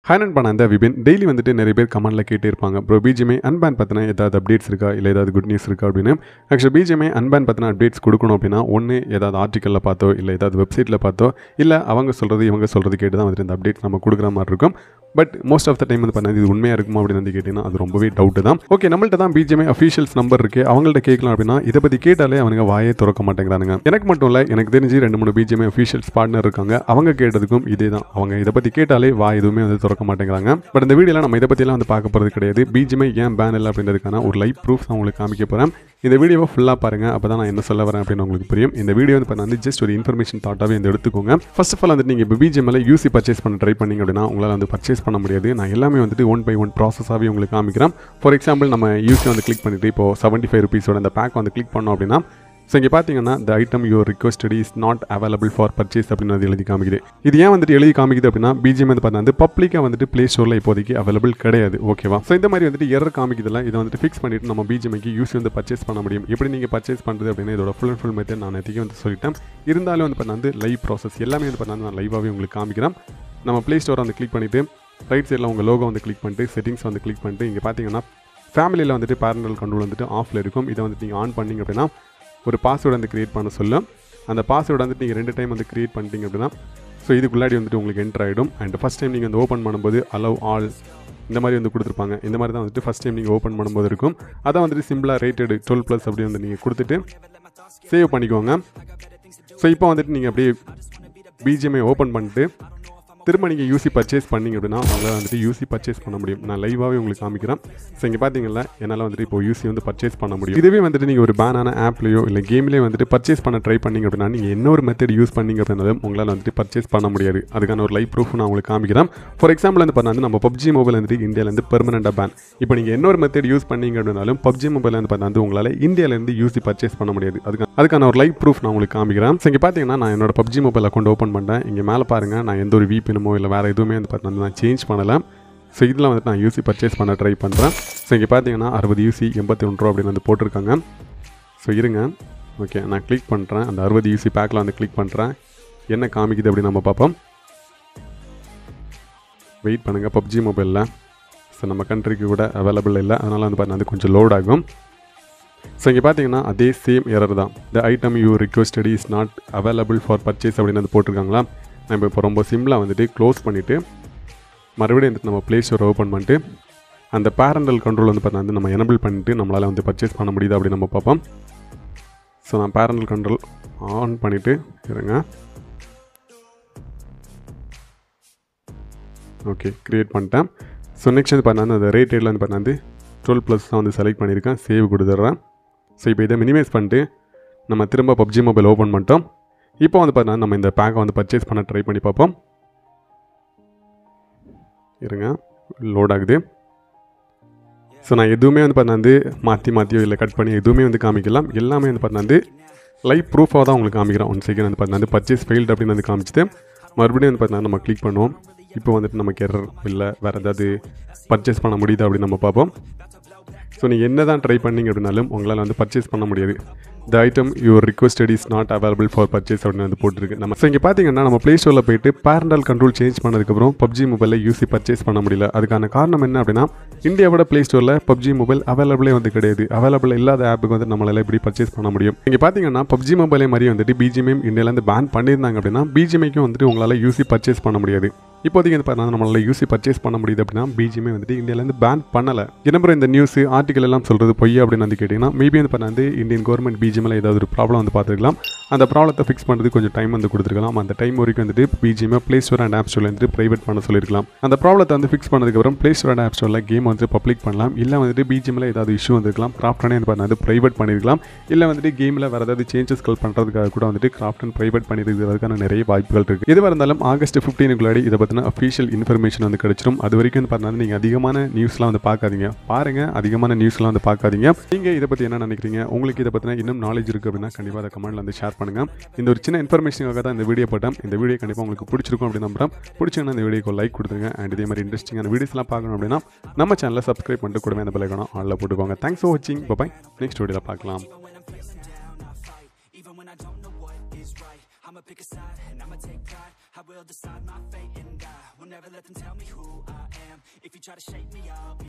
hi நண்பா அந்த Vipin daily வந்துட்டு நிறைய பேர் கமெண்ட்ல கேட்டே இருப்பாங்க ப்ரோ பிஜிஎம்ஐ அன்பேன் பற்றின ஏதாவது அப்டேட்ஸ் இருக்கா இல்லை ஏதாவது குட் நியூஸ் இருக்கா அப்படின்னு ஆக்சுவலி பிஜிஎம்ஐ அன்பேன் பற்றின அப்டேட்ஸ் கொடுக்கணும் அப்படின்னா ஒன்று ஏதாவது ஆர்டிக்கலில் பார்த்தோ இல்லை ஏதாவது வெப்சைட்டில் பார்த்தோ இல்லை அவங்க சொல்கிறது இவங்க சொல்கிறது கேட்டு தான் வந்துட்டு இந்த அப்டேட் நம்ம கொடுக்குற மாதிரி இருக்கும் but most of the time வந்து பண்ணது இது உண்மையாக இருக்குமா அப்படின்னு வந்து கேட்டிங்கன்னா அது ரொம்பவே டவுட்டு தான் ஓகே நம்மள்ட்ட தான் பிஜிஎம்ஐ அஃபீஷியல்ஸ் நம்பர் இருக்கு அவங்கள்ட்ட கேட்கலாம் அப்படின்னா இதை பற்றி கேட்டாலே அவனுங்க வாயே திறக்க மாட்டேங்கிறானுங்க எனக்கு மட்டும் இல்லை எனக்கு தெரிஞ்சு ரெண்டு மூணு பிஜிஎம்ஐ அஃபீஷியல்ஸ் பார்ட்னர் இருக்காங்க அவங்க கேட்டதுக்கும் இதே தான் அவங்க இதை பற்றி கேட்டாலே வா எதுவுமே வந்து திறக்க மாட்டேங்கிறாங்க பட் இந்த வீடியோவில் நம்ம இதை பற்றிலாம் வந்து பார்க்க போகிறது கிடையாது பிஜிஎம்ஐ ஏன் பேன் இல்லை அப்படின்றதுக்கான ஒரு லைவ் ப்ரூஃப் நான் உங்களுக்கு காமிக்க போகிறேன் இந்த வீடியோவை ஃபுல்லாக பாருங்கள் அப்போ தான் நான் என்ன சொல்ல வரேன் அப்படின்னு உங்களுக்கு புரியும் இந்த வீடியோ வந்து பார்த்தா வந்து ஜஸ்ட் ஒரு இன்ஃபர்மேஷன் தாட்டாகவே வந்து எடுத்துக்கோங்க ஃபர்ஸ்ட் ஆஃப் ஆல் வந்துட்டு நீங்கள் இப்போ பிஜிஎம்ல யூசி பர்ச்சேஸ் பண்ண ட்ரை பண்ணீங்க அப்படின்னா உங்களால் வந்து பர்ச்சேஸ் பண்ண முடியாது நான் எல்லாமே வந்துட்டு ஒன் பை ஒன் ப்ராசஸாகவே உங்களுக்கு காமிக்கிறேன் ஃபார் எக்ஸாம்பிள் நம்ம யூசி வந்து கிளிக் பண்ணிட்டு இப்போ செவன்ட்டி ஃபைவ் ருபீஸோட அந்த பேக் வந்து கிளிக் பண்ணோம் அப்படின்னா ஸோ இங்கே பார்த்தீங்கன்னா the item your requested is not available for purchase அப்படின்னு அது எழுதி காமிக்குது இது ஏன் வந்துட்டு எழுதி காமிக்குது அப்படின்னா பிஜிஎம் வந்து பார்த்தா வந்து பப்ளிக்காக வந்துட்டு ப்ளே ஸ்டோரில் இப்போதைக்கு அவைலபிள் கிடையாது ஓகேவா ஸோ இந்த மாதிரி வந்துட்டு எரர் காமிக்குதுல இதை வந்துட்டு ஃபிக்ஸ் பண்ணிட்டு நம்ம பிஜிஎம்க்கு யூஸ் வந்து பர்ச்சேஸ் பண்ண முடியும் எப்படி நீங்கள் பர்ச்சேஸ் பண்ணுறது அப்படின்னு இதோட ஃபுல் அண்ட் ஃபுல் மெத்தட் நான் நேற்றுக்கு வந்து சொல்லிட்டேன் இருந்தாலும் வந்து பார்த்தா வந்து லைவ் ப்ராசஸ் எல்லாமே வந்து பார்த்தா நான் லைவாகவே உங்களுக்கு காமிக்கிறேன் நம்ம ப்ளே ஸ்டோரை வந்து கிளிக் பண்ணிவிட்டு ரைட் சைடில் உங்கள் லோகோ வந்து கிளிக் பண்ணிட்டு செட்டிங்ஸ் வந்து கிளிக் பண்ணிட்டு இங்கே பார்த்தீங்கன்னா ஃபேமிலியில் வந்துட்டு பேரண்டல் கண்ட்ரோல் வந்துட்டு ஆஃபில் இருக்கும் இதை வந்துட்டு நீங்கள் ஆன் பண்ணீங்க அப்படின்னா ஒரு பாஸ்வேர்டு வந்து க்ரியேட் பண்ண சொல்லும் அந்த பாஸ்வேர்டு வந்துட்டு நீங்கள் ரெண்டு டைம் வந்து க்ரியேட் பண்ணிட்டீங்க அப்படின்னா ஸோ இதுக்குள்ளாடி வந்துட்டு உங்களுக்கு என்டர் ஆகிடும் அண்ட் ஃபஸ்ட் டைம் நீங்கள் வந்து ஓப்பன் பண்ணும்போது அலவ் ஆல் இந்த மாதிரி வந்து கொடுத்துருப்பாங்க இந்த மாதிரி தான் வந்துட்டு ஃபஸ்ட் டைம் நீங்கள் ஓப்பன் பண்ணும்போது இருக்கும் அதான் வந்துட்டு சிம்பிளாக ரேட்டடு டுவெல் ப்ளஸ் அப்படி வந்து நீங்கள் கொடுத்துட்டு சேவ் பண்ணிக்கோங்க ஸோ இப்போ வந்துட்டு நீங்கள் அப்படியே பிஜிஎம்ஐ ஓப்பன் பண்ணிட்டு திரும்ப நீங்கள் யூசி பர்ச்சேஸ் பண்ணீங்க அப்படின்னா உங்களால் வந்துட்டு யூசி பர்ச்சேஸ் பண்ண முடியும் நான் லைவாகவே உங்களுக்கு காமிக்கிறேன் ஸோ இங்கே பார்த்தீங்கல்ல என்னால் வந்துட்டு இப்போ யூசி வந்து பர்ச்சேஸ் பண்ண முடியும் இதுவே வந்துட்டு நீங்கள் ஒரு பேனான ஆப்லையோ இல்லை கேம்லேயே வந்துட்டு பர்ச்சேஸ் பண்ண ட்ரை பண்ணீங்க அப்படின்னா நீங்கள் என்ன ஒரு மெத்தட் யூஸ் பண்ணீங்க அப்படின்னாலும் உங்களால் வந்துட்டு பர்ச்சேஸ் பண்ண முடியாது அதுக்கான ஒரு லைவ் ப்ரூஃப் நான் உங்களுக்கு காமிக்கிறேன் ஃபார் எக்ஸாம்பிள் வந்து பார்த்தா நம்ம பப்ஜி மொபைல் வந்துட்டு இந்தியாவிலேருந்து பெர்மனெண்ட்டாக பேன் இப்போ நீங்கள் என்ன ஒரு மெத்தட் யூஸ் பண்ணீங்க அப்படின்னாலும் பப்ஜி மொபைல் வந்து பார்த்தா வந்து உங்களால் இந்தியாவிலேருந்து யூசி பர்ச்சேஸ் பண்ண முடியாது அதுக்கு அதுக்கான ஒரு லைவ் ப்ரூஃப் நான் உங்களுக்கு காமிக்கிறேன் ஸோ இங்கே பார்த்தீங்கன்னா நான் என்னோட பப்ஜி மொபைல் அக்கௌண்ட் ஓப்பன் பண்ணிட்டேன் இங்கே மேலே பாருங்கள் நான் எந்த ஒரு விபினமோ இல்லை வேறு எதுவுமே வந்து பார்த்தீங்கன்னா நான் சேஞ்ச் பண்ணலை ஸோ இதில் வந்துட்டு நான் யூசி பர்ச்சேஸ் பண்ண ட்ரை பண்ணுறேன் ஸோ இங்கே பார்த்தீங்கன்னா அறுபது யூசி எண்பத்தி ஒன்று ரூபா அப்படின்னு வந்து போட்டிருக்காங்க ஸோ இருங்க ஓகே நான் கிளிக் பண்ணுறேன் அந்த அறுபது யூசி பேக்கில் வந்து கிளிக் பண்ணுறேன் என்ன காமிக்குது அப்படின்னு நம்ம பார்ப்போம் வெயிட் பண்ணுங்கள் பப்ஜி மொபைலில் ஸோ நம்ம கண்ட்ரிக்கு கூட அவைலபிள் இல்லை அதனால் வந்து பார்த்தீங்கன்னா அது கொஞ்சம் லோட் ஆகும் ஸோ இங்கே பார்த்தீங்கன்னா அதே சேம் எரர் தான் the item you requested is not available for purchase அப்படின்னு வந்து போட்டிருக்காங்களா நம்ம இப்போ ரொம்ப சிம்பிளாக வந்துட்டு க்ளோஸ் பண்ணிவிட்டு மறுபடியும் வந்துட்டு நம்ம ப்ளே ஸ்டோர் ஓப்பன் பண்ணிட்டு அந்த பேரண்டல் கண்ட்ரோல் வந்து பார்த்தா வந்து நம்ம எனபிள் பண்ணிட்டு நம்மளால் வந்து பர்ச்சேஸ் பண்ண முடியுது அப்படின்னு நம்ம பார்ப்போம் ஸோ நான் பேரண்டல் கண்ட்ரோல் ஆன் பண்ணிவிட்டு இருங்க ஓகே க்ரியேட் பண்ணிட்டேன் ஸோ நெக்ஸ்ட் வந்து பார்த்தா அந்த ரேட் ரேட்டில் வந்து பார்த்தா வந்து டுவெல் ப்ளஸ் தான் வந்து செலக்ட் பண்ணியிருக்கேன் சேவ் கொடுத்துட்றேன் ஸோ இப்போ இதை மினிமைஸ் பண்ணிட்டு நம்ம திரும்ப பப்ஜி மொபைல் ஓப்பன் பண்ணிட்டோம் இப்போ வந்து பார்த்தீங்கன்னா நம்ம இந்த பேக்கை வந்து பர்ச்சேஸ் பண்ண ட்ரை பண்ணி பார்ப்போம் இருங்க லோட் ஆகுது ஸோ நான் எதுவுமே வந்து பார்த்தா வந்து மாற்றி மாற்றியோ இல்லை கட் பண்ணி எதுவுமே வந்து காமிக்கலாம் எல்லாமே வந்து பார்த்தா வந்து லைவ் ப்ரூஃபாக தான் உங்களுக்கு காமிக்கிறோம் ஒன் செகண்ட் வந்து பார்த்தா வந்து பர்ச்சேஸ் ஃபெயில்டு அப்படின்னு வந்து காமிச்சிட்டு மறுபடியும் வந்து பார்த்தீங்கன்னா நம்ம கிளிக் பண்ணுவோம் இப்போ வந்துட்டு நமக்கு எரர் இல்லை வேறு ஏதாவது பர்ச்சேஸ் பண்ண முடியுது அப்படின்னு நம்ம பார்ப்போம் ஸோ நீங்கள் என்ன தான் ட்ரை பண்ணீங்க அப்படின்னாலும் உங்களால் வந்து பர்ச்சேஸ் பண்ண முடியாது the item your requested is not available for purchase அப்படின்னு வந்து போட்டிருக்கு நம்ம ஸோ இங்கே பார்த்தீங்கன்னா நம்ம ப்ளே ஸ்டோரில் போயிட்டு பேரண்டல் கண்ட்ரோல் சேஞ்ச் பண்ணதுக்கப்புறம் பப்ஜி மொபைலில் யூசி பர்ச்சேஸ் பண்ண முடியல அதுக்கான காரணம் என்ன அப்படின்னா இந்தியாவோட ப்ளே ஸ்டோரில் பப்ஜி மொபைல் அவைலபிளே வந்து கிடையாது அவைலபிள் இல்லாத ஆப்புக்கு வந்து நம்மளால் எப்படி பர்ச்சேஸ் பண்ண முடியும் இங்கே பார்த்தீங்கன்னா பப்ஜி மொபைலே மாதிரி வந்துட்டு பிஜிஎம் இந்தியாவிலேருந்து பேன் பண்ணியிருந்தாங்க அப்படின்னா பிஜிஎம்க்கும் வந்துட்டு உங்களால் யூசி பர்ச்சேஸ் பண்ண முடியாது இப்போதைக்கு வந்து பார்த்தீங்கன்னா நம்மளால் யூசி பர்ச்சேஸ் பண்ண முடியுது அப்படின்னா பிஜிஎமே வந்துட்டு இந்தியாவிலேருந்து பேன் பண்ணலை என்ன இந்த நியூஸ் ஆர்டிகல் எல்லாம் சொல்கிறது பொய் அப்படின்னு வந்து கேட்டிங்கன்னா மேபி வந்து பார்த்தா வந்து இந்தியன் கவர்மெண்ட் பிஜிஎம்ல ஏதாவது ஒரு ப்ராப்ளம் வந்து பார்த்துருக்கலாம் அந்த ப்ராப்ளத்தை ஃபிக்ஸ் பண்ணுறது கொஞ்சம் டைம் வந்து கொடுத்துருக்கலாம் அந்த டைம் வரைக்கும் வந்துட்டு BGM play store and app ஸ்டோரில் வந்து ப்ரைவேட் பண்ண சொல்லியிருக்கலாம் அந்த ப்ராப்ளத்தை வந்து ஃபிக்ஸ் பண்ணதுக்கப்புறம் ப்ளே ஸ்டோர் அண்ட் ஆப் ஸ்டோரில் கேம் வந்து பப்ளிக் பண்ணலாம் இல்லை வந்துட்டு பிஜிஎம்ல ஏதாவது இஷ்யூ வந்துருக்கலாம் கிராஃப்டானே வந்து பார்த்தா வந்து ப்ரைவேட் பண்ணியிருக்கலாம் இல்லை வந்துட்டு கேமில் வேறு ஏதாவது சேஞ்சஸ்கள் பண்ணுறதுக்காக கூட வந்துட்டு கிராஃப்ட் அண்ட் ப்ரைவேட் பண்ணியிருக்கிறதுக்கான நிறைய வாய்ப்புகள் இருக்குது எதுவாக இருந்தாலும் ஆகஸ்ட் ஃபிஃப்டீனுக்குள்ளாடி இதை பற்றின அஃபீஷியல் இன்ஃபர்மேஷன் வந்து கிடைச்சிரும் அது வரைக்கும் வந்து பார்த்தீங்கன்னா நீங்கள் அதிகமான நியூஸ்லாம் வந்து பார்க்காதீங்க பாருங்கள் அதிகமான நியூஸ்லாம் வந்து பார்க்காதீங்க நீங்கள் இதை பற்றி என்ன நினைக்கிறீங்க உங்களுக்கு இதை பற்றின இன்னும் நாலேஜ் இருக்குது அப்படின்னா கண்டிப்பாக அதை கமெண்ட்ல வந்து ஷேர் பண்ணுங்கள் இந்த ஒரு சின்ன இன்ஃபர்மேஷனுக்காக தான் இந்த வீடியோ போட்டேன் இந்த வீடியோ கண்டிப்பாக உங்களுக்கு பிடிச்சிருக்கும் அப்படின்னு நம்புறேன் பிடிச்சிங்கன்னா இந்த வீடியோக்கு லைக் கொடுத்துருங்க அண்ட் இதே மாதிரி இன்ட்ரெஸ்டிங்கான வீடியோஸ்லாம் பார்க்கணும் அப்படின்னா நம்ம சேனலை சப்ஸ்கிரைப் பண்ணிட்டு கூடவே அந்த பிள்ளைக்கான ஆளில் போட்டுக்கோங்க தேங்க்ஸ் ஃபார் வாட்சிங் பாய் நெக்ஸ்ட் வீடியோவில் பார்க்கலாம் Even when I don't know what is right I'ma pick a side and I'ma take pride I will decide my fate and I will never let them tell me who I try to shake me up